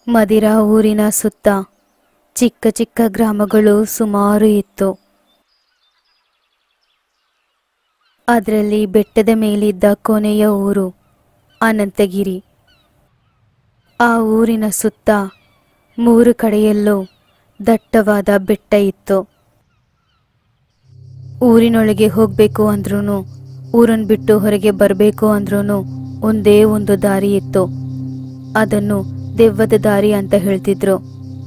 ಮದಿರಾ ಊರಿನ ಸುತ್ತ ಚಿಕ್ಕ ಚಿಕ್ಕ ಗ್ರಾಮಗಳು ಸುಮಾರು ಇತ್ತು ಅದರಲ್ಲಿ ಬೆಟ್ಟದ ಮೇಲಿದ್ದ ಕೊನೆಯ ಊರು ಅನಂತಗಿರಿ ಆ ಊರಿನ ಸುತ್ತ ಮೂರು ಕಡೆಯಲ್ಲೂ ದಟ್ಟವಾದ ಬೆಟ್ಟ ಇತ್ತು ಊರಿನೊಳಗೆ ಹೋಗಬೇಕು ಅಂದ್ರೂ ಊರನ್ನು ಬಿಟ್ಟು ಹೊರಗೆ ಬರಬೇಕು ಅಂದ್ರೂ ಒಂದೇ ಒಂದು ದಾರಿ ಇತ್ತು ಅದನ್ನು ದೆವ್ವದ ದಾರಿ ಅಂತ ಹೇಳ್ತಿದ್ರು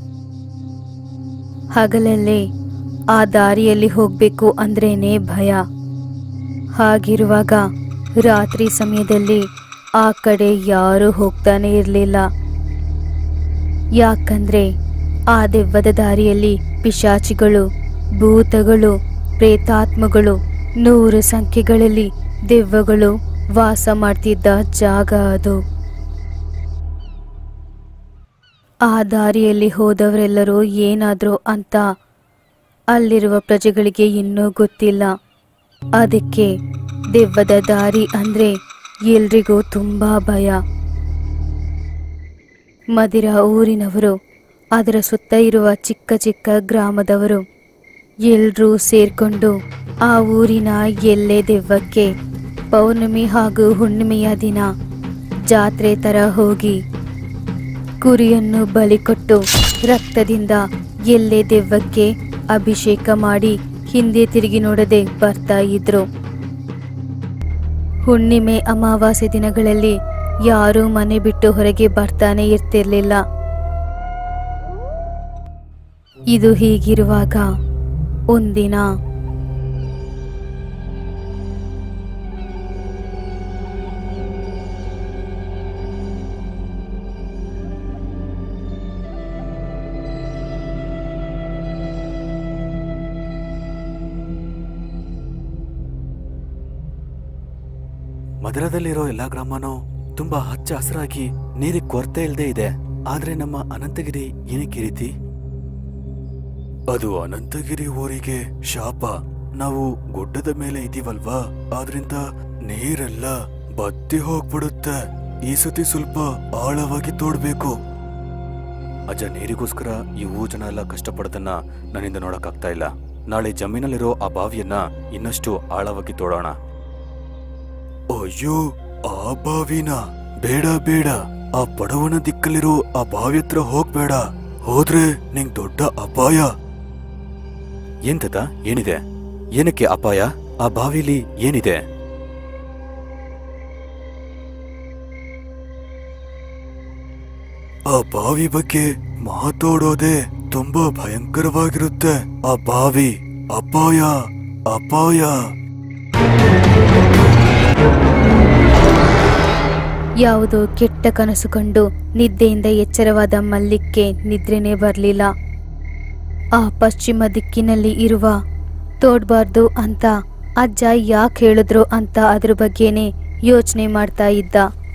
ಹಗಲಲ್ಲೇ ಆ ದಾರಿಯಲ್ಲಿ ಹೋಗ್ಬೇಕು ಅಂದ್ರೇನೆ ಭಯ ಹಾಗಿರುವಾಗ ರಾತ್ರಿ ಸಮಯದಲ್ಲಿ ಆ ಕಡೆ ಯಾರೂ ಹೋಗ್ತಾನೆ ಇರಲಿಲ್ಲ ಯಾಕಂದ್ರೆ ಆ ದೆವ್ವದ ದಾರಿಯಲ್ಲಿ ಪಿಶಾಚಿಗಳು ಭೂತಗಳು ಪ್ರೇತಾತ್ಮಗಳು ನೂರು ಸಂಖ್ಯೆಗಳಲ್ಲಿ ದೆವ್ವಗಳು ವಾಸ ಮಾಡ್ತಿದ್ದ ಜಾಗ ಅದು ಆ ದಾರಿಯಲ್ಲಿ ಹೋದವರೆಲ್ಲರೂ ಏನಾದ್ರು ಅಂತ ಅಲ್ಲಿರುವ ಪ್ರಜೆಗಳಿಗೆ ಇನ್ನೂ ಗೊತ್ತಿಲ್ಲ ಅದಕ್ಕೆ ದೆವ್ವದ ದಾರಿ ಅಂದ್ರೆ ಎಲ್ರಿಗೂ ತುಂಬಾ ಭಯ ಮದಿರ ಊರಿನವರು ಅದರ ಸುತ್ತ ಇರುವ ಚಿಕ್ಕ ಚಿಕ್ಕ ಗ್ರಾಮದವರು ಎಲ್ರೂ ಸೇರ್ಕೊಂಡು ಆ ಊರಿನ ಎಲ್ಲೇ ದೆವ್ವಕ್ಕೆ ಪೌರ್ಣಮಿ ಹಾಗೂ ಹುಣ್ಣಿಮೆಯ ದಿನ ಜಾತ್ರೆ ತರ ಹೋಗಿ ಕುರಿಯನ್ನು ಬಲಿ ಕೊಟ್ಟು ರಕ್ತದಿಂದ ಎಲ್ಲೇ ದೆವ್ವಕ್ಕೆ ಅಭಿಷೇಕ ಮಾಡಿ ಹಿಂದೆ ತಿರುಗಿ ನೋಡದೆ ಬರ್ತಾ ಇದ್ರು ಹುಣ್ಣಿಮೆ ಅಮಾವಾಸ್ಯೆ ದಿನಗಳಲ್ಲಿ ಯಾರೂ ಮನೆ ಬಿಟ್ಟು ಹೊರಗೆ ಬರ್ತಾನೆ ಇರ್ತಿರ್ಲಿಲ್ಲ ಇದು ಹೀಗಿರುವಾಗ ಒಂದಿನ ಮಧುರದಲ್ಲಿರೋ ಎಲ್ಲಾ ಗ್ರಾಮನೂ ತುಂಬಾ ಹಚ್ಚ ಹಸಿರಾಗಿ ನೀರಿಗೆ ಕೊರತೆ ಇಲ್ಲದೆ ಇದೆ ಆದ್ರೆ ನಮ್ಮ ಅನಂತಗಿರಿ ಏನಕ್ಕೆ ಈ ರೀತಿ ಅದು ಅನಂತಗಿರಿ ಊರಿಗೆ ಶಾಪ ನಾವು ಗುಡ್ಡದ ಮೇಲೆ ಇದೀವಲ್ವಾ ಆದ್ರಿಂದ ನೀರೆಲ್ಲ ಬತ್ತಿ ಹೋಗ್ಬಿಡುತ್ತೆ ಈ ಸತಿ ಸ್ವಲ್ಪ ಆಳವಾಗಿ ತೋಡ್ಬೇಕು ಅಜ್ಜ ನೀರಿಗೋಸ್ಕರ ಈ ಊರ್ ಜನ ಎಲ್ಲ ಕಷ್ಟಪಡೋದನ್ನ ನನ್ನಿಂದ ನೋಡಕ್ಕಾಗ್ತಾ ಇಲ್ಲ ನಾಳೆ ಜಮೀನಲ್ಲಿರೋ ಆ ಬಾವಿಯನ್ನ ಇನ್ನಷ್ಟು ಆಳವಾಗಿ ತೋಡೋಣ ಅಯ್ಯೋ ಆ ಬಾವಿನ ಬೇಡ ಬೇಡ ಆ ಬಡವನ ದಿಕ್ಕಲ್ಲಿರೋ ಆ ಬಾವಿ ಹತ್ರ ಹೋಗ್ಬೇಡ ಹೋದ್ರೆ ನಿಂಗ್ ದೊಡ್ಡ ಅಪಾಯ ಎಂತದ ಏನಿದೆ ಏನಕ್ಕೆ ಅಪಾಯ ಆ ಬಾವಿಲಿ ಏನಿದೆ ಆ ಬಾವಿ ಬಗ್ಗೆ ಮಾತಾಡೋದೇ ತುಂಬಾ ಭಯಂಕರವಾಗಿರುತ್ತೆ ಆ ಬಾವಿ ಅಪಾಯ ಅಪಾಯ ಯಾವುದೋ ಕೆಟ್ಟ ಕನಸು ಕಂಡು ನಿದ್ದೆಯಿಂದ ಎಚ್ಚರವಾದ ಮಲ್ಲಿಕ್ಕೆ ನಿದ್ರೆನೇ ಬರಲಿಲ್ಲ ಆ ಪಶ್ಚಿಮ ದಿಕ್ಕಿನಲ್ಲಿ ಇರುವ ತೋಡ್ಬಾರ್ದು ಅಂತ ಅಜ್ಜ ಯಾಕೆ ಹೇಳಿದ್ರು ಅಂತ ಅದ್ರ ಬಗ್ಗೆನೇ ಯೋಚನೆ ಮಾಡ್ತಾ ಇದ್ದ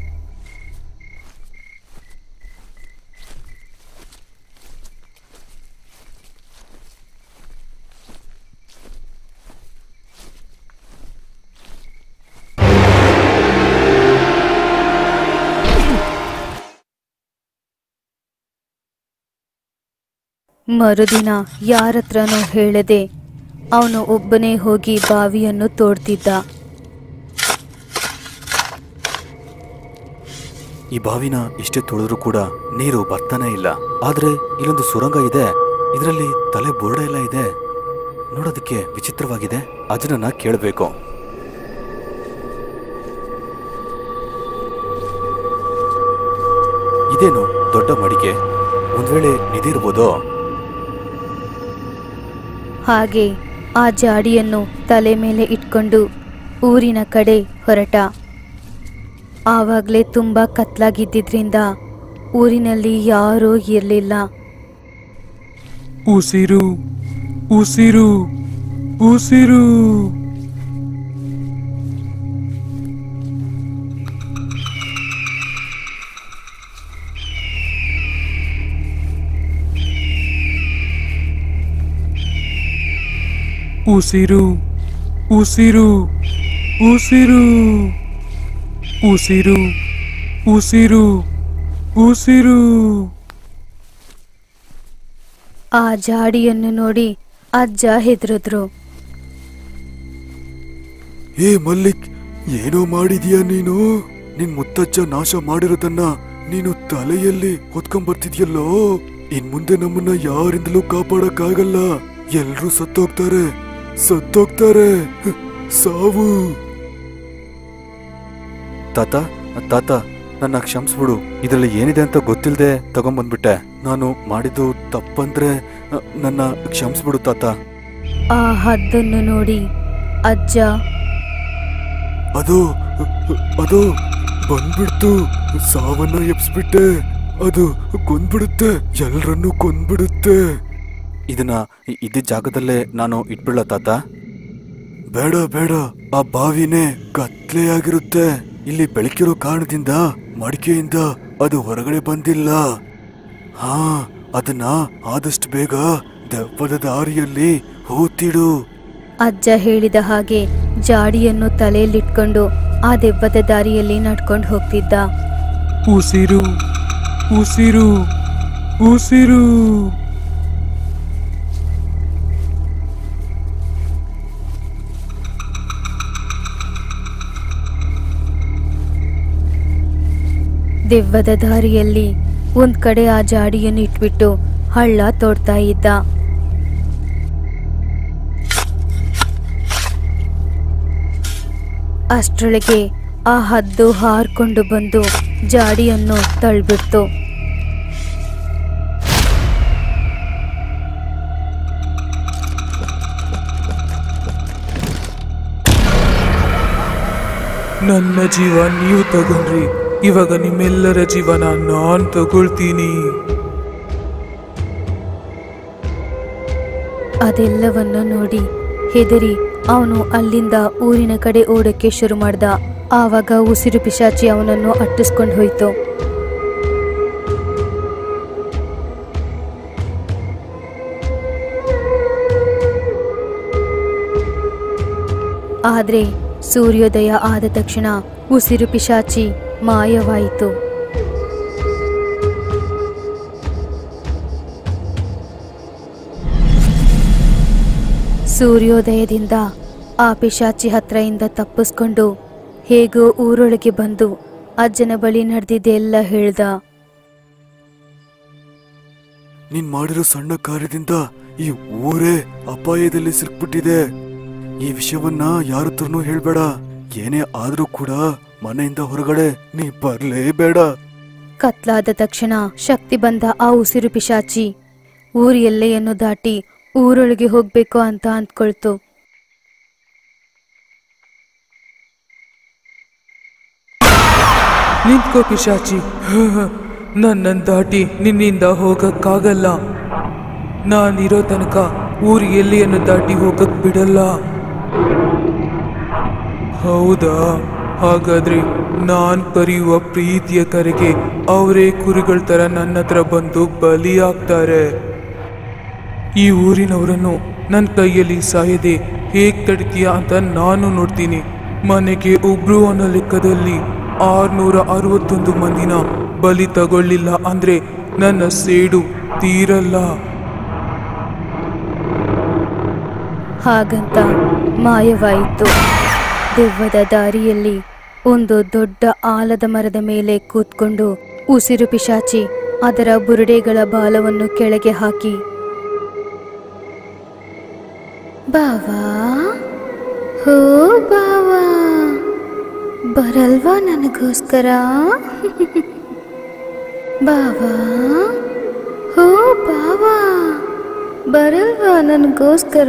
ಮರುದಿನ ಯಾರತ್ರನೂ ಹೇಳದೆ ಅವನು ಒಬ್ಬನೇ ಹೋಗಿ ಬಾವಿಯನ್ನು ತೋಡ್ತಿದ್ದ ಈ ಬಾವಿನ ಎಷ್ಟೇ ತೊಳೆದ್ರೂ ಕೂಡ ನೀರು ಬರ್ತಾನೆ ಇಲ್ಲ ಆದ್ರೆ ಇಲ್ಲೊಂದು ಸುರಂಗ ಇದೆ ಇದರಲ್ಲಿ ತಲೆ ಬುರುಡ ಎಲ್ಲ ಇದೆ ನೋಡೋದಕ್ಕೆ ವಿಚಿತ್ರವಾಗಿದೆ ಅಜ್ಜನನ್ನ ಕೇಳಬೇಕು ಇದೇನು ದೊಡ್ಡ ಮಡಿಕೆ ಒಂದ್ ವೇಳೆ ನಿಧಿರ್ಬೋದೋ ಹಾಗೆ ಆ ಜಾಡಿಯನ್ನು ತಲೆ ಮೇಲೆ ಇಟ್ಕೊಂಡು ಊರಿನ ಕಡೆ ಹೊರಟ ಆವಾಗಲೇ ತುಂಬ ಕತ್ಲಾಗಿದ್ದಿದ್ರಿಂದ ಊರಿನಲ್ಲಿ ಯಾರೂ ಇರಲಿಲ್ಲ ಉಸಿರು ಉಸಿರು ಉಸಿರು ಉಸಿರು ಉಸಿರು ಉಸಿರು ಉಸಿರು ಉಸಿರು ಉಸಿರು ಆ ಜಾಡಿಯನ್ನು ನೋಡಿ ಅಜ್ಜ ಹೆದರಿದ್ರು ಏ ಮಲ್ಲಿಕ್ ಏನೋ ಮಾಡಿದೀಯ ನೀನು ನಿನ್ ಮುತ್ತಜ್ಜ ನಾಶ ಮಾಡಿರೋದನ್ನ ನೀನು ತಲೆಯಲ್ಲಿ ಹೊತ್ಕೊಂಡ್ ಇನ್ ಮುಂದೆ ನಮ್ಮನ್ನ ಯಾರಿಂದಲೂ ಕಾಪಾಡಕ್ಕಾಗಲ್ಲ ಎಲ್ರೂ ಸತ್ತೋಗ್ತಾರೆ ಸತ್ತೋಗ್ತಾರೆ ಹ್, ಸಾವು ತಾತ ತಾತ ನನ್ನ ಕ್ಷಮಿಸ್ಬಿಡು ಇದರಲ್ಲಿ ಏನಿದೆ ಅಂತ ಗೊತ್ತಿಲ್ಲದೆ ತಗೊಂಬಂದ್ಬಿಟ್ಟೆ ನಾನು ಮಾಡಿದ್ದು ತಪ್ಪಂದ್ರೆ ಅ, ನನ್ನ ಕ್ಷಮಿಸ್ಬಿಡು ತಾತ ಆ ಹದ್ದನ್ನು ನೋಡಿ ಅಜ್ಜ ಅದು ಅದು ಬಂದ್ಬಿಡ್ತು ಸಾವನ್ನ ಎಬ್ಸ್ಬಿಟ್ಟೆ ಅದು ಕೊಂದ್ಬಿಡುತ್ತೆ ಎಲ್ರನ್ನೂ ಕೊಂದ್ಬಿಡುತ್ತೆ ಇದನ್ನ ಇ- ಇದ್ದ ಜಾಗದಲ್ಲೇ ನಾನು ಇಟ್ಬಿಡ ತಾತ ಬೇಡ ಬೇಡ ಆ ಬಾವಿನೇ ಕತ್ಲೆಯಾಗಿರುತ್ತೆ ಇಲ್ಲಿ ಬೆಳಕಿರೋ ಕಾರಣದಿಂದ ಮಡಿಕೆಯಿಂದ ಅದು ಹೊರಗಡೆ ಬಂದಿಲ್ಲ ಹಾ ಅದನ್ನ ಆದಷ್ಟು ಬೇಗ ದೆವ್ವದ ದಾರಿಯಲ್ಲಿ ಹೂತಿಡು ಅಜ್ಜ ಹೇಳಿದ ಹಾಗೆ ಜಾಡಿಯನ್ನು ತಲೆಯಲ್ಲಿಟ್ಕೊಂಡು ಆ ದೆವ್ವದ ದಾರಿಯಲ್ಲಿ ನಡ್ಕೊಂಡು ಹೋಗ್ತಿದ್ದ ಉಸಿರು ಉಸಿರು ಉಸಿರು ದೆವ್ವದ ದಾರಿಯಲ್ಲಿ ಒಂದ್ ಕಡೆ ಆ ಜಾಡಿಯನ್ನು ಇಟ್ಬಿಟ್ಟು ಹಳ್ಳ ತೋಡ್ತಾ ಇದ್ದ ಅಷ್ಟರೊಳಗೆ ಆ ಹದ್ದು ಹಾರ್ಕೊಂಡು ಬಂದು ಜಾಡಿಯನ್ನು ತಳ್ಬಿಡ್ತು ನನ್ನ ಜೀವ ನೀವು ತಗೊಂಡ್ರಿ ಇವಾಗ ನಿಮ್ಮೆಲ್ಲರ ಜೀವನ ನಾನ್ ತಗೊಳ್ತೀನಿ ಅದೆಲ್ಲವನ್ನು ನೋಡಿ ಹೆದರಿ ಅವನು ಅಲ್ಲಿಂದ ಊರಿನ ಕಡೆ ಓಡಕ್ಕೆ ಶುರು ಮಾಡ್ದ ಆವಾಗ ಉಸಿರು ಪಿಶಾಚಿ ಅವನನ್ನು ಅಟ್ಟಿಸ್ಕೊಂಡು ಹೋಯ್ತು ಆದ್ರೆ ಸೂರ್ಯೋದಯ ಆದ ತಕ್ಷಣ ಉಸಿರು ಪಿಶಾಚಿ ಮಾಯವಾಯಿತು ಸೂರ್ಯೋದಯದಿಂದ ಆ ಪಿಶಾಚಿ ಹತ್ರದಿಂದ ತಪ್ಪಿಸ್ಕೊಂಡು ಹೇಗೋ ಊರೊಳಗೆ ಬಂದು ಅಜ್ಜನ ಬಳಿ ನಡೆದಿದ್ದೆಲ್ಲ ಹೇಳ್ದ ನೀನ್ ಮಾಡಿರೋ ಸಣ್ಣ ಕಾರ್ಯದಿಂದ ಈ ಊರೇ ಅಪಾಯದಲ್ಲಿ ಸಿಕ್ಬಿಟ್ಟಿದೆ ಈ ವಿಷಯವನ್ನ ಯಾರತ್ರನೂ ಹೇಳ್ಬೇಡ ಏನೇ ಆದ್ರೂ ಕೂಡ ಮನೆಯಿಂದ ಹೊರಗಡೆ ನೀ ಬರ್ಲೇಬೇಡ ಕತ್ಲಾದ ತಕ್ಷಣ ಶಕ್ತಿ ಬಂದ ಆ ಉಸಿರು ಪಿಶಾಚಿ ಊರ ಎಲ್ಲೆಯನ್ನು ದಾಟಿ ಊರೊಳಗೆ ಹೋಗ್ಬೇಕು ಅಂತ ಅಂದ್ಕೊಳ್ತು ನಿಂತ್ಕೋ ಪಿಶಾಚಿ ನನ್ನನ್ನು ದಾಟಿ ನಿನ್ನಿಂದ ಹೋಗಕ್ಕಾಗಲ್ಲ ನಾನಿರೋ ತನಕ ಊರು ಎಲ್ಲಿಯನ್ನು ದಾಟಿ ಹೋಗಕ್ ಬಿಡಲ್ಲ ಹೌದಾ ಹಾಗಾದ್ರೆ ನಾನ್ ಕರೆಯುವ ಪ್ರೀತಿಯ ಕರೆಗೆ ಅವರೇ ಕುರಿಗಳ ತರ ನನ್ನ ಹತ್ರ ಬಂದು ಬಲಿಯಾಗ್ತಾರೆ ಈ ಊರಿನವರನ್ನು ನನ್ನ ಕೈಯಲ್ಲಿ ಸಾಯದೆ ಹೇಗ್ ತಡಿತೀಯ ಅಂತ ನಾನು ನೋಡ್ತೀನಿ ಮನೆಗೆ ಒಬ್ರು ಅನ್ನೋ ಲೆಕ್ಕದಲ್ಲಿ ಆರ್ನೂರ ಅರವತ್ತೊಂದು ಮಂದಿನ ಬಲಿ ತಗೊಳ್ಳಿಲ್ಲ ಅಂದ್ರೆ ನನ್ನ ಸೇಡು ತೀರಲ್ಲ ಹಾಗಂತ ಮಾಯವಾಯಿತು ದೆವ್ವದ ದಾರಿಯಲ್ಲಿ ಒಂದು ದೊಡ್ಡ ಆಲದ ಮರದ ಮೇಲೆ ಕೂತ್ಕೊಂಡು ಉಸಿರು ಪಿಶಾಚಿ ಅದರ ಬುರುಡೆಗಳ ಬಾಲವನ್ನು ಕೆಳಗೆ ಹಾಕಿ ಬಾವಾ ಹೋ ಬಾವಾ ಬರಲ್ವಾ ನನಗೋಸ್ಕರ ಬಾವಾ ಹೋ ಬಾವಾ ಬರಲ್ವಾ ನನಗೋಸ್ಕರ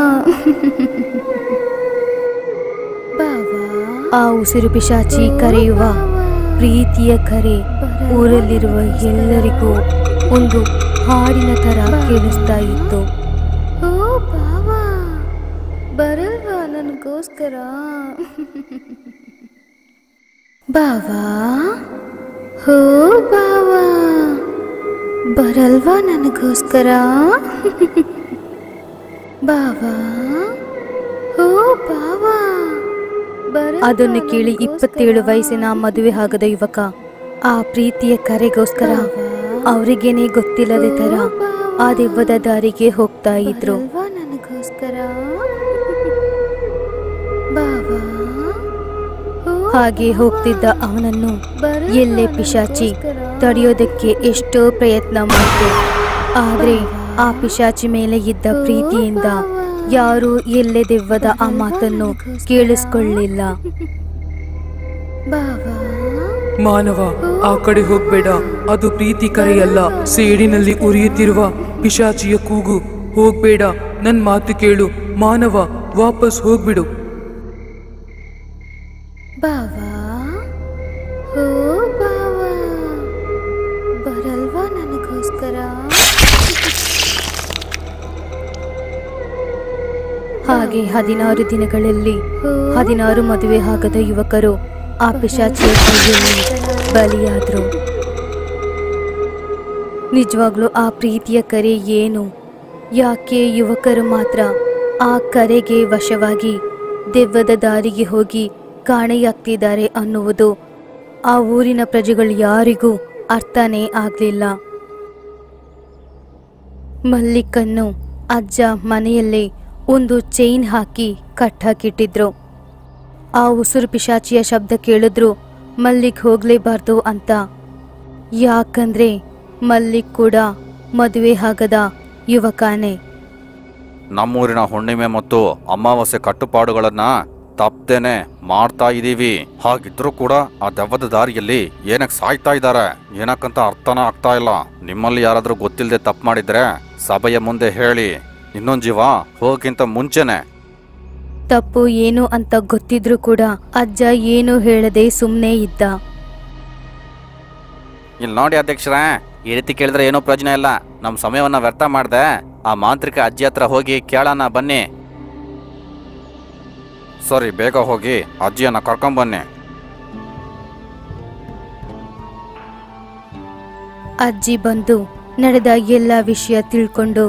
ಬಾವಾ ಆ ಉಸಿರು ಪಿಶಾಚಿ ಕರೆಯುವ ಪ್ರೀತಿಯ ಕರೆ ಊರಲ್ಲಿರುವ ಎಲ್ಲರಿಗೂ ಒಂದು ಹಾಡಿನ ತರ ಕೇಳಿಸ್ತಾ ಇತ್ತು ಓ ಬಾವಾ ಬರಲ್ವಾ ನನಗೋಸ್ಕರ ಬಾವಾ ಹೋ ಬಾವಾ ಬರಲ್ವಾ ನನಗೋಸ್ಕರ ಬಾವಾ ಹೋ ಬಾವಾ ಅದನ್ನು ಕೇಳಿ ಇಪ್ಪತ್ತೇಳು ವಯಸ್ಸಿನ ಮದುವೆ ಆಗದ ಯುವಕ ಆ ಪ್ರೀತಿಯ ಕರೆಗೋಸ್ಕರ ಅವರಿಗೇನೆ ಗೊತ್ತಿಲ್ಲದೆ ತರ ಆ ದೆವ್ವದ ದಾರಿಗೆ ಹೋಗ್ತಾ ಇದ್ರು ನನಗೋಸ್ಕರ ಹಾಗೆ ಹೋಗ್ತಿದ್ದ ಅವನನ್ನು ಎಲ್ಲೇ ಪಿಶಾಚಿ ತಡೆಯೋದಕ್ಕೆ ಎಷ್ಟೋ ಪ್ರಯತ್ನ ಮಾಡಿತು ಆದ್ರೆ ಆ ಪಿಶಾಚಿ ಮೇಲೆ ಇದ್ದ ಪ್ರೀತಿಯಿಂದ ಯಾರೂ ಎಲ್ಲೇ ದೆವ್ವದ ಆ ಮಾತನ್ನು ಕೇಳಿಸ್ಕೊಳ್ಳಿಲ್ಲ ಮಾನವ ಆ ಕಡೆ ಹೋಗ್ಬೇಡ ಅದು ಪ್ರೀತಿ ಕರೆಯಲ್ಲ ಸೇಡಿನಲ್ಲಿ ಉರಿಯುತ್ತಿರುವ ಪಿಶಾಚಿಯ ಕೂಗು ಹೋಗ್ಬೇಡ ನನ್ ಮಾತು ಕೇಳು ಮಾನವ ವಾಪಸ್ ಹೋಗ್ಬಿಡು ಬಾವಾ ಓ ಬಾವಾ ಬರಲ್ವಾ ನನಗೋಸ್ಕರ ಹಾಗೆ ಹದಿನಾರು ದಿನಗಳಲ್ಲಿ ಹದಿನಾರು ಮದುವೆ ಆಗದ ಯುವಕರು ಆ ಪಿಶಾಚಿಯ ಕೈಯಲ್ಲಿ ಬಲಿಯಾದ್ರು ನಿಜವಾಗ್ಲೂ ಆ ಪ್ರೀತಿಯ ಕರೆ ಏನು ಯಾಕೆ ಯುವಕರು ಮಾತ್ರ ಆ ಕರೆಗೆ ವಶವಾಗಿ ದೆವ್ವದ ದಾರಿಗೆ ಹೋಗಿ ಕಾಣೆಯಾಗ್ತಿದ್ದಾರೆ ಅನ್ನುವುದು ಆ ಊರಿನ ಪ್ರಜೆಗಳು ಯಾರಿಗೂ ಅರ್ಥನೇ ಆಗ್ಲಿಲ್ಲ ಮಲ್ಲಿಕನ್ನು ಅಜ್ಜ ಮನೆಯಲ್ಲೇ ಒಂದು ಚೈನ್ ಹಾಕಿ ಕಟ್ಟಾಕಿಟ್ಟಿದ್ರು ಆ ಉಸುರು ಪಿಶಾಚಿಯ ಶಬ್ದ ಕೇಳಿದ್ರು ಮಲ್ಲಿಕ್ ಹೋಗ್ಲೇಬಾರ್ದು ಅಂತ ಯಾಕಂದ್ರೆ ಮಲ್ಲಿಕ್ ಕೂಡ ಮದುವೆ ಆಗದ ಯುವಕನೇ ನಮ್ಮೂರಿನ ಹುಣ್ಣಿಮೆ ಮತ್ತು ಅಮಾವಾಸ್ಯೆ ಕಟ್ಟುಪಾಡುಗಳನ್ನ ತಪ್ಪದೇನೆ ಮಾಡ್ತಾ ಇದೀವಿ ಹಾಗಿದ್ರೂ ಕೂಡ ಆ ದೆವ್ವದ ದಾರಿಯಲ್ಲಿ ಏನಕ್ ಸಾಯ್ತಾ ಇದ್ದಾರೆ ಏನಕ್ಕಂತ ಅರ್ಥನ ಆಗ್ತಾ ಇಲ್ಲ ನಿಮ್ಮಲ್ಲಿ ಯಾರಾದ್ರೂ ಗೊತ್ತಿಲ್ಲದೆ ತಪ್ಪು ಮಾಡಿದ್ರೆ ಸಭೆಯ ಮುಂದೆ ಹೇಳಿ ಇನ್ನೊಂದ್ ಜೀವ ಹೋಗಿಂತ ಮುಂಚೆನೆ ತಪ್ಪು ಏನು ಅಂತ ಗೊತ್ತಿದ್ರೂ ಕೂಡ ಅಜ್ಜ ಏನು ಹೇಳದೆ ಸುಮ್ಮನೆ ಇದ್ದ ಇಲ್ಲಿ ನೋಡಿ ಅಧ್ಯಕ್ಷರೇ ಈ ರೀತಿ ಕೇಳಿದ್ರೆ ಏನೂ ಪ್ರಯೋಜನ ಇಲ್ಲ ನಮ್ಮ ಸಮಯವನ್ನ ವ್ಯರ್ಥ ಮಾಡ್ದೆ ಆ ಮಾಂತ್ರಿಕ ಅಜ್ಜಿ ಹತ್ರ ಹೋಗಿ ಕೇಳೋಣ ಬನ್ನಿ ಸರಿ ಬೇಗ ಹೋಗಿ ಅಜ್ಜಿಯನ್ನ ಕರ್ಕೊಂಬನ್ನಿ ಅಜ್ಜಿ ಬಂದು ನಡೆದ ಎಲ್ಲ ವಿಷಯ ತಿಳ್ಕೊಂಡು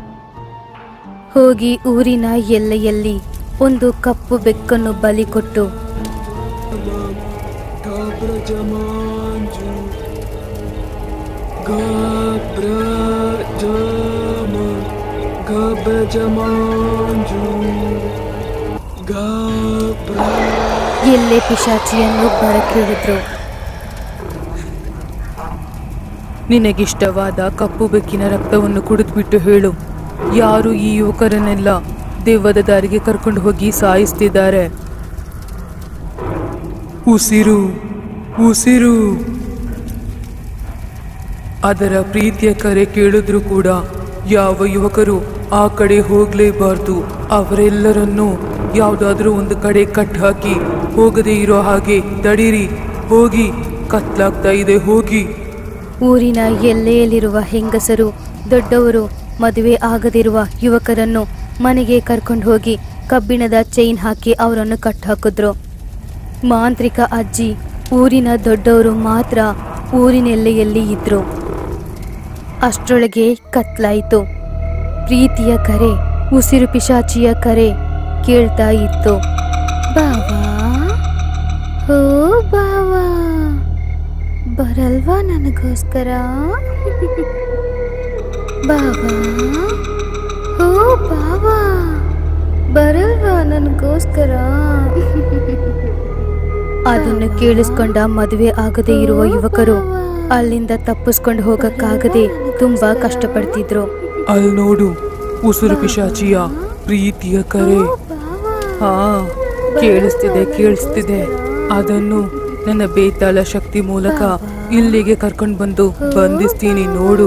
ಹೋಗಿ ಊರಿನ ಎಲ್ಲೆಯಲ್ಲಿ ಒಂದು ಕಪ್ಪು ಬೆಕ್ಕನ್ನು ಬಲಿ ಕೊಟ್ಟು ಎಲ್ಲೆ ಪಿಶಾಚಿಯನ್ನು ಬರಕೇಳಿದ್ರು ನಿನಗಿಷ್ಟವಾದ ಕಪ್ಪು ಬೆಕ್ಕಿನ ರಕ್ತವನ್ನು ಕುಡಿದ್ಬಿಟ್ಟು ಹೇಳು ಯಾರು ಈ ಯುವಕರನ್ನೆಲ್ಲ ದೆವ್ವದ ದಾರಿಗೆ ಕರ್ಕೊಂಡು ಹೋಗಿ ಸಾಯಿಸ್ತಿದ್ದಾರೆ ಉಸಿರು ಉಸಿರು ಅದರ ಪ್ರೀತಿಯ ಕರೆ ಕೇಳಿದ್ರು ಕೂಡ ಯಾವ ಯುವಕರು ಆ ಕಡೆ ಹೋಗ್ಲೇಬಾರ್ದು ಅವರೆಲ್ಲರನ್ನೂ ಯಾವುದಾದ್ರೂ ಒಂದು ಕಡೆ ಕಟ್ ಹಾಕಿ ಹೋಗದೇ ಇರೋ ಹಾಗೆ ತಡೀರಿ ಹೋಗಿ ಕತ್ಲಾಗ್ತಾ ಇದೆ ಹೋಗಿ ಊರಿನ ಎಲ್ಲೆಯಲ್ಲಿರುವ ಹೆಂಗಸರು ದೊಡ್ಡವರು ಮದುವೆ ಆಗದಿರುವ ಯುವಕರನ್ನು ಮನೆಗೆ ಕರ್ಕೊಂಡು ಹೋಗಿ ಕಬ್ಬಿಣದ ಚೈನ್ ಹಾಕಿ ಅವರನ್ನು ಕಟ್ಟಾಕಿದ್ರು ಮಾಂತ್ರಿಕ ಅಜ್ಜಿ ಊರಿನ ದೊಡ್ಡವರು ಮಾತ್ರ ಊರಿನೆಲ್ಲೆಯಲ್ಲಿ ಇದ್ರು ಅಷ್ಟರೊಳಗೆ ಕತ್ಲಾಯಿತು ಪ್ರೀತಿಯ ಕರೆ ಉಸಿರು ಪಿಶಾಚಿಯ ಕರೆ ಕೇಳ್ತಾ ಇತ್ತು ಬಾವಾ ಹೋ ಬಾವಾ ಬರಲ್ವಾ ನನಗೋಸ್ಕರ ಬಾವಾ ಹೋ ಬಾವಾ ಬರಲ್ವಾ ನನಗೋಸ್ಕರ ಅದನ್ನು ಕೇಳಿಸ್ಕೊಂಡ ಮದುವೆ ಆಗದೆ ಇರುವ ಯುವಕರು ಅಲ್ಲಿಂದ ತಪ್ಪಿಸ್ಕೊಂಡು ಹೋಗಕ್ಕಾಗದೆ ತುಂಬಾ ಕಷ್ಟಪಡ್ತಿದ್ರು ಅಲ್ಲಿ ನೋಡು ಉಸುರು ಪಿಶಾಚಿಯ ಪ್ರೀತಿಯ ಕರೆ ಹಾ ಕೇಳಿಸ್ತಿದೆ ಕೇಳಿಸ್ತಿದೆ ಅದನ್ನು ನನ್ನ ಬೇತಾಳ ಶಕ್ತಿ ಮೂಲಕ ಇಲ್ಲಿಗೆ ಕರ್ಕೊಂಡು ಬಂದು ಬಂಧಿಸ್ತೀನಿ ನೋಡು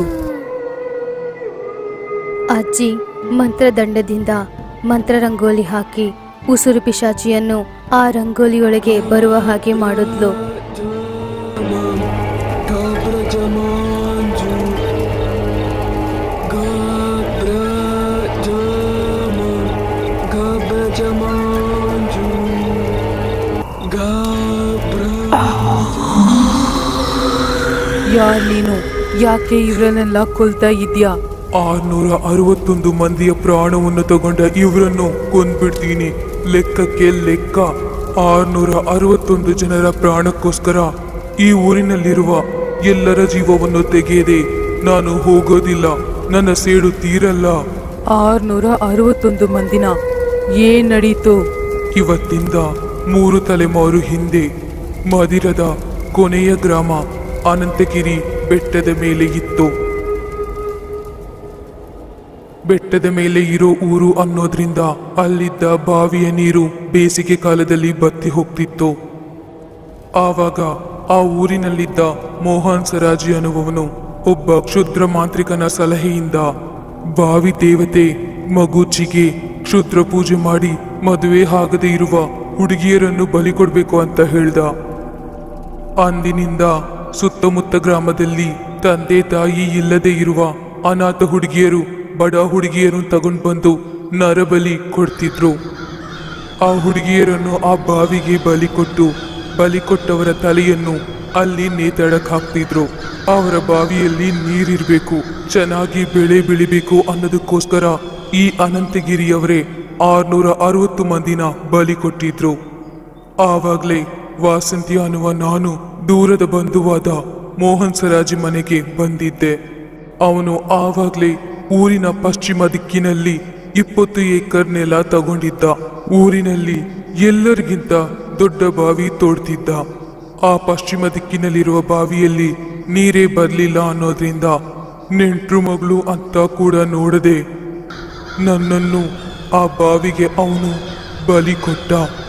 ಅಜ್ಜಿ ಮಂತ್ರದಂಡದಿಂದ ಮಂತ್ರ ರಂಗೋಲಿ ಹಾಕಿ ಉಸುರು ಪಿಶಾಚಿಯನ್ನು ಆ ರಂಗೋಲಿಯೊಳಗೆ ಬರುವ ಹಾಗೆ ಮಾಡಿದ್ಲು ಯಾರ್ ನೀನು ಯಾಕೆ ಇವರನ್ನೆಲ್ಲ ಕೊಲ್ತಾ ಇದ್ಯಾ ಆರ್ನೂರ ಅರವತ್ತೊಂದು ಮಂದಿಯ ಪ್ರಾಣವನ್ನು ತಗೊಂಡ ಇವರನ್ನು ಕೊಂದ್ಬಿಡ್ತೀನಿ ಲೆಕ್ಕಕ್ಕೆ ಲೆಕ್ಕ ಆರ್ನೂರ ಅರವತ್ತೊಂದು ಜನರ ಪ್ರಾಣಕ್ಕೋಸ್ಕರ ಈ ಊರಿನಲ್ಲಿರುವ ಎಲ್ಲರ ಜೀವವನ್ನು ತೆಗೆಯದೆ ನಾನು ಹೋಗೋದಿಲ್ಲ ನನ್ನ ಸೇಡು ತೀರಲ್ಲ ಆರ್ನೂರ ಅರವತ್ತೊಂದು ಮಂದಿನ ಏನ್ ನಡೀತು ಇವತ್ತಿಂದ ಮೂರು ತಲೆಮಾರು ಹಿಂದೆ ಮದಿರದ ಕೊನೆಯ ಗ್ರಾಮ ಅನಂತಗಿರಿ ಬೆಟ್ಟದ ಮೇಲೆ ಇತ್ತು ಬೆಟ್ಟದ ಮೇಲೆ ಇರೋ ಊರು ಅನ್ನೋದ್ರಿಂದ ಅಲ್ಲಿದ್ದ ಬಾವಿಯ ನೀರು ಬೇಸಿಗೆ ಕಾಲದಲ್ಲಿ ಬತ್ತಿ ಹೋಗ್ತಿತ್ತು ಆವಾಗ ಆ ಊರಿನಲ್ಲಿದ್ದ ಮೋಹನ್ ಸರಾಜಿ ಅನ್ನುವವನು ಒಬ್ಬ ಕ್ಷುದ್ರ ಮಾಂತ್ರಿಕನ ಸಲಹೆಯಿಂದ ಬಾವಿ ದೇವತೆ ಮಗುಚಿಗೆ ಕ್ಷುದ್ರ ಪೂಜೆ ಮಾಡಿ ಮದುವೆ ಆಗದೆ ಇರುವ ಹುಡುಗಿಯರನ್ನು ಬಲಿ ಕೊಡ್ಬೇಕು ಅಂತ ಹೇಳ್ದ ಅಂದಿನಿಂದ ಸುತ್ತಮುತ್ತ ಗ್ರಾಮದಲ್ಲಿ ತಂದೆ ತಾಯಿ ಇಲ್ಲದೆ ಇರುವ ಅನಾಥ ಹುಡುಗಿಯರು ಬಡ ಹುಡುಗಿಯರು ತಗೊಂಡು ಬಂದು ನರಬಲಿ ಕೊಡ್ತಿದ್ರು ಆ ಹುಡುಗಿಯರನ್ನು ಆ ಬಾವಿಗೆ ಬಲಿ ಕೊಟ್ಟು ಬಲಿ ಕೊಟ್ಟವರ ತಲೆಯನ್ನು ಅಲ್ಲಿ ನೇತಾಡಕ್ ಹಾಕ್ತಿದ್ರು ಅವರ ಬಾವಿಯಲ್ಲಿ ನೀರಿರ್ಬೇಕು ಚೆನ್ನಾಗಿ ಬೆಳೆ ಬೆಳಿಬೇಕು ಅನ್ನೋದಕ್ಕೋಸ್ಕರ ಈ ಅನಂತಗಿರಿಯವರೇ ಆರ್ನೂರ ಅರವತ್ತು ಮಂದಿನ ಬಲಿ ಕೊಟ್ಟಿದ್ರು ಆವಾಗ್ಲೇ ವಾಸಂತಿ ಅನ್ನುವ ನಾನು ದೂರದ ಬಂಧುವಾದ ಮೋಹನ್ ಸರಾಜಿ ಮನೆಗೆ ಬಂದಿದ್ದೆ ಅವನು ಆವಾಗ್ಲೇ ಊರಿನ ಪಶ್ಚಿಮ ದಿಕ್ಕಿನಲ್ಲಿ ಇಪ್ಪತ್ತು ಏಕರ್ ನೆಲ ತಗೊಂಡಿದ್ದ ಊರಿನಲ್ಲಿ ಎಲ್ಲರಿಗಿಂತ ದೊಡ್ಡ ಬಾವಿ ತೋಡ್ತಿದ್ದ ಆ ಪಶ್ಚಿಮ ದಿಕ್ಕಿನಲ್ಲಿರುವ ಬಾವಿಯಲ್ಲಿ ನೀರೇ ಬರ್ಲಿಲ್ಲ ಅನ್ನೋದ್ರಿಂದ ನೆಂಟ್ರು ಮಗಳು ಅಂತ ಕೂಡ ನೋಡದೆ ನನ್ನನ್ನು ಆ ಬಾವಿಗೆ ಅವನು ಬಲಿ ಕೊಟ್ಟ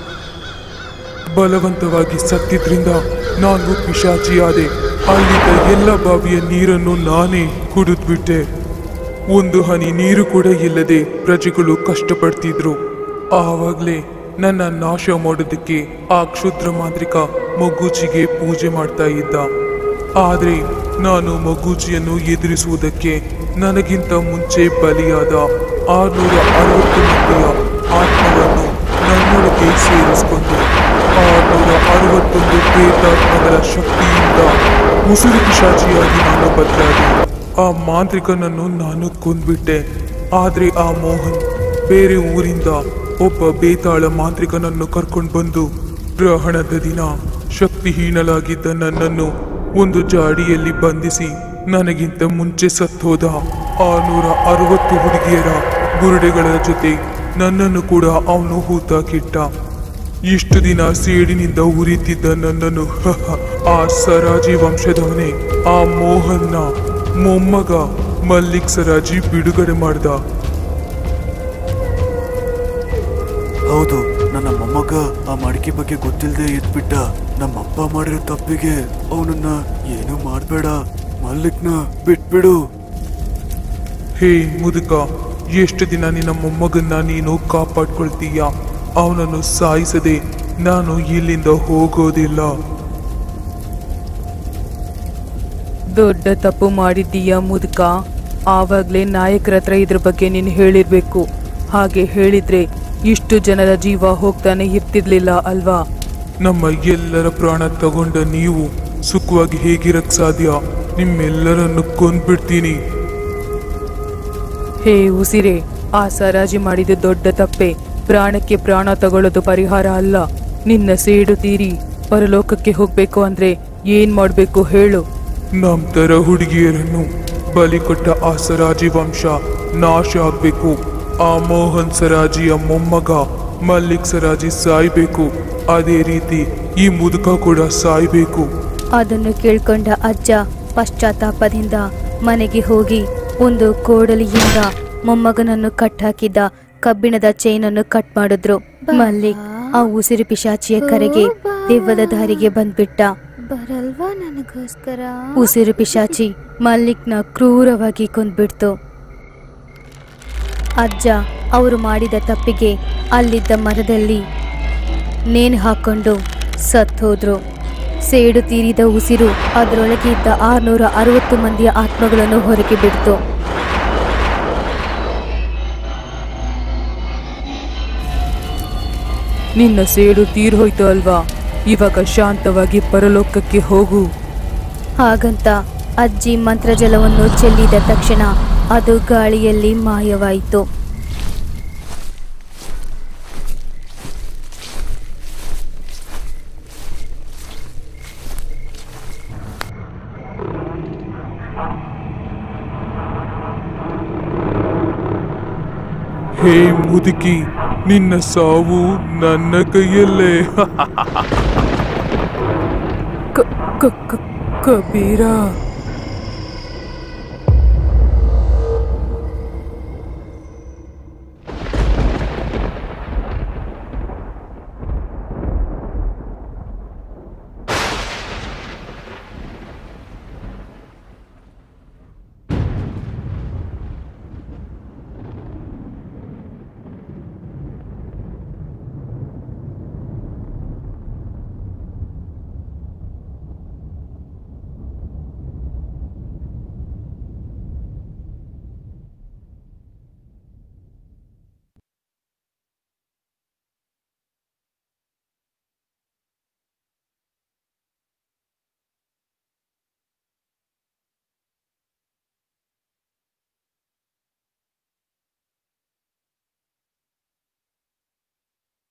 ಬಲವಂತವಾಗಿ ಸತ್ತಿದ್ರಿಂದ ನಾನು ಪಿಶಾಚಿಯಾದೆ ಅಲ್ಲಿದ್ದ ಎಲ್ಲ ಬಾವಿಯ ನೀರನ್ನು ನಾನೇ ಕುಡಿದ್ಬಿಟ್ಟೆ ಒಂದು ಹನಿ ನೀರು ಕೂಡ ಇಲ್ಲದೆ ಪ್ರಜೆಗಳು ಕಷ್ಟಪಡ್ತಿದ್ರು ಆವಾಗಲೇ ನನ್ನ ನಾಶ ಮಾಡೋದಕ್ಕೆ ಆ ಕ್ಷುದ್ರ ಮಾಂತ್ರಿಕ ಮಗುಚಿಗೆ ಪೂಜೆ ಮಾಡ್ತಾ ಇದ್ದ ಆದ್ರೆ ನಾನು ಮಗುಚಿಯನ್ನು ಎದುರಿಸುವುದಕ್ಕೆ ನನಗಿಂತ ಮುಂಚೆ ಬಲಿಯಾದ ಆರ್ನೂರ ಅರವತ್ತು ಮಂದಿಯ ಆತ್ಮವನ್ನು ನನ್ನೊಳಗೆ ಸೇರಿಸಿಕೊಂಡು ಆರ್ನೂರ ಅರವತ್ತೊಂದು ಪ್ರೇತಾತ್ಮಗಳ ಶಕ್ತಿಯಿಂದ ಉಸಿರು ಪಿಶಾಚಿಯಾಗಿ ನಾನು ಬದಲಾದೆ ಆ ಮಾಂತ್ರಿಕನನ್ನು ನಾನು ಕೊಂದ್ಬಿಟ್ಟೆ ಆದ್ರೆ ಆ ಮೋಹನ್ ಬೇರೆ ಊರಿಂದ ಒಬ್ಬ ಬೇತಾಳ ಮಾಂತ್ರಿಕನನ್ನು ಕರ್ಕೊಂಡು ಬಂದು ಗ್ರಹಣದ ದಿನ ಶಕ್ತಿಹೀನಲಾಗಿದ್ದ ನನ್ನನ್ನು ಒಂದು ಜಾಡಿಯಲ್ಲಿ ಬಂಧಿಸಿ ನನಗಿಂತ ಮುಂಚೆ ಸತ್ತೋದ ಆರ್ನೂರ ಅರವತ್ತು ಹುಡುಗಿಯರ ಬುರುಡೆಗಳ ಜೊತೆ ನನ್ನನ್ನು ಕೂಡ ಅವನು ಹೂತಾಕಿಟ್ಟ ಇಷ್ಟು ದಿನ ಸೇಡಿನಿಂದ ಉರಿತಿದ್ದ ನನ್ನನ್ನು ಆ ಸರಾಜಿ ವಂಶದವನೇ ಆ ಮೋಹನ್ನ ಮೊಮ್ಮಗ ಮಲ್ಲಿಕ್ ಸರಾಜಿ ಬಿಡುಗಡೆ ಮಾಡ್ದ ಹೌದು ನನ್ನ ಮೊಮ್ಮಗ ಆ ಮಡಿಕೆ ಬಗ್ಗೆ ಗೊತ್ತಿಲ್ಲದೆ ಇದ್ಬಿಟ್ಟ ನಮ್ಮಪ್ಪ ಮಾಡಿರೋ ತಪ್ಪಿಗೆ ಅವನನ್ನ ಏನು ಮಾಡ್ಬೇಡ ಮಲ್ಲಿಕ್ನ ಬಿಟ್ಬಿಡು ಹೇ ಮುದುಕ ಎಷ್ಟು ದಿನ ನಿನ್ನ ಮೊಮ್ಮಗನ್ನ ನೀನು ಕಾಪಾಡ್ಕೊಳ್ತೀಯ ಅವನನ್ನು ಸಾಯಿಸದೆ ನಾನು ಇಲ್ಲಿಂದ ಹೋಗೋದಿಲ್ಲ ದೊಡ್ಡ ತಪ್ಪು ಮಾಡಿದ್ದೀಯ ಮುದುಕ ಆವಾಗ್ಲೇ ನಾಯಕರ ಹತ್ರ ಇದ್ರ ಬಗ್ಗೆ ನೀನು ಹೇಳಿರ್ಬೇಕು ಹಾಗೆ ಹೇಳಿದ್ರೆ ಇಷ್ಟು ಜನರ ಜೀವ ಹೋಗ್ತಾನೆ ಇರ್ತಿರ್ಲಿಲ್ಲ ಅಲ್ವಾ ನಮ್ಮ ಎಲ್ಲರ ಪ್ರಾಣ ತಗೊಂಡ ನೀವು ಸುಖವಾಗಿ ಹೇಗಿರಕ್ ಸಾಧ್ಯ ನಿಮ್ಮೆಲ್ಲರನ್ನು ಕೊಂದ್ಬಿಡ್ತೀನಿ ಹೇ ಉಸಿರೆ ಆ ಸರಾಜಿ ಮಾಡಿದ ದೊಡ್ಡ ತಪ್ಪೆ ಪ್ರಾಣಕ್ಕೆ ಪ್ರಾಣ ತಗೊಳ್ಳೋದು ಪರಿಹಾರ ಅಲ್ಲ ನಿನ್ನ ಸೇಡು ತೀರಿ ಪರಲೋಕಕ್ಕೆ ಹೋಗ್ಬೇಕು ಅಂದ್ರೆ ಏನ್ ಮಾಡ್ಬೇಕು ಹೇಳು ನಮ್ ತರ ಹುಡುಗಿಯರನ್ನು ಬಲಿ ಕೊಟ್ಟ ಆ ಸರಾಜಿ ವಂಶ ನಾಶ ಆಗ್ಬೇಕು ಆ ಮೋಹನ್ ಸರಾಜಿಯ ಮೊಮ್ಮಗ ಮಲ್ಲಿಕ್ ಸರಾಜಿ ಸಾಯ್ಬೇಕು ಅದೇ ರೀತಿ ಈ ಮುದುಕ ಕೂಡ ಸಾಯ್ಬೇಕು ಅದನ್ನು ಕೇಳ್ಕೊಂಡ ಅಜ್ಜ ಪಶ್ಚಾತ್ತಾಪದಿಂದ ಮನೆಗೆ ಹೋಗಿ ಒಂದು ಕೋಡಲಿಯಿಂದ ಮೊಮ್ಮಗನನ್ನು ಕಟ್ಟಾಕಿದ್ದ ಕಬ್ಬಿಣದ ಚೈನನ್ನು ಕಟ್ ಮಾಡಿದ್ರು ಮಲ್ಲಿಕ್ ಆ ಉಸಿರು ಪಿಶಾಚಿಯ ಕರೆಗೆ ದೆವ್ವದ ದಾರಿಗೆ ಬಂದ್ಬಿಟ್ಟ ಬರಲ್ವಾ ನನಗೋಸ್ಕರ ಉಸಿರು ಪಿಶಾಚಿ ಮಲ್ಲಿಕ್ನ ಕ್ರೂರವಾಗಿ ಕೊಂದ್ಬಿಡ್ತು ಅಜ್ಜ ಅವರು ಮಾಡಿದ ತಪ್ಪಿಗೆ ಅಲ್ಲಿದ್ದ ಮರದಲ್ಲಿ ನೇಣು ಹಾಕೊಂಡು ಸತ್ತೋದ್ರು ಸೇಡು ತೀರಿದ ಉಸಿರು ಅದರೊಳಗೆ ಇದ್ದ ಆರ್ನೂರ ಅರವತ್ತು ಮಂದಿಯ ಆತ್ಮಗಳನ್ನು ಹೊರಗೆ ಬಿಡ್ತು ನಿನ್ನ ಸೇಡು ತೀರ್ಹೋಯ್ತು ಅಲ್ವಾ ಇವಾಗ ಶಾಂತವಾಗಿ ಪರಲೋಕಕ್ಕೆ ಹೋಗು ಹಾಗಂತ ಅಜ್ಜಿ ಮಂತ್ರಜಲವನ್ನು ಚೆಲ್ಲಿದ ತಕ್ಷಣ ಅದು ಗಾಳಿಯಲ್ಲಿ ಮಾಯವಾಯಿತು ಹೇ ಮುದುಕಿ ನಿನ್ನ ಸಾವು ನನ್ನ ಕೈಯಲ್ಲೇ ಕ- ಕ- ಕ- ಕಬೀರ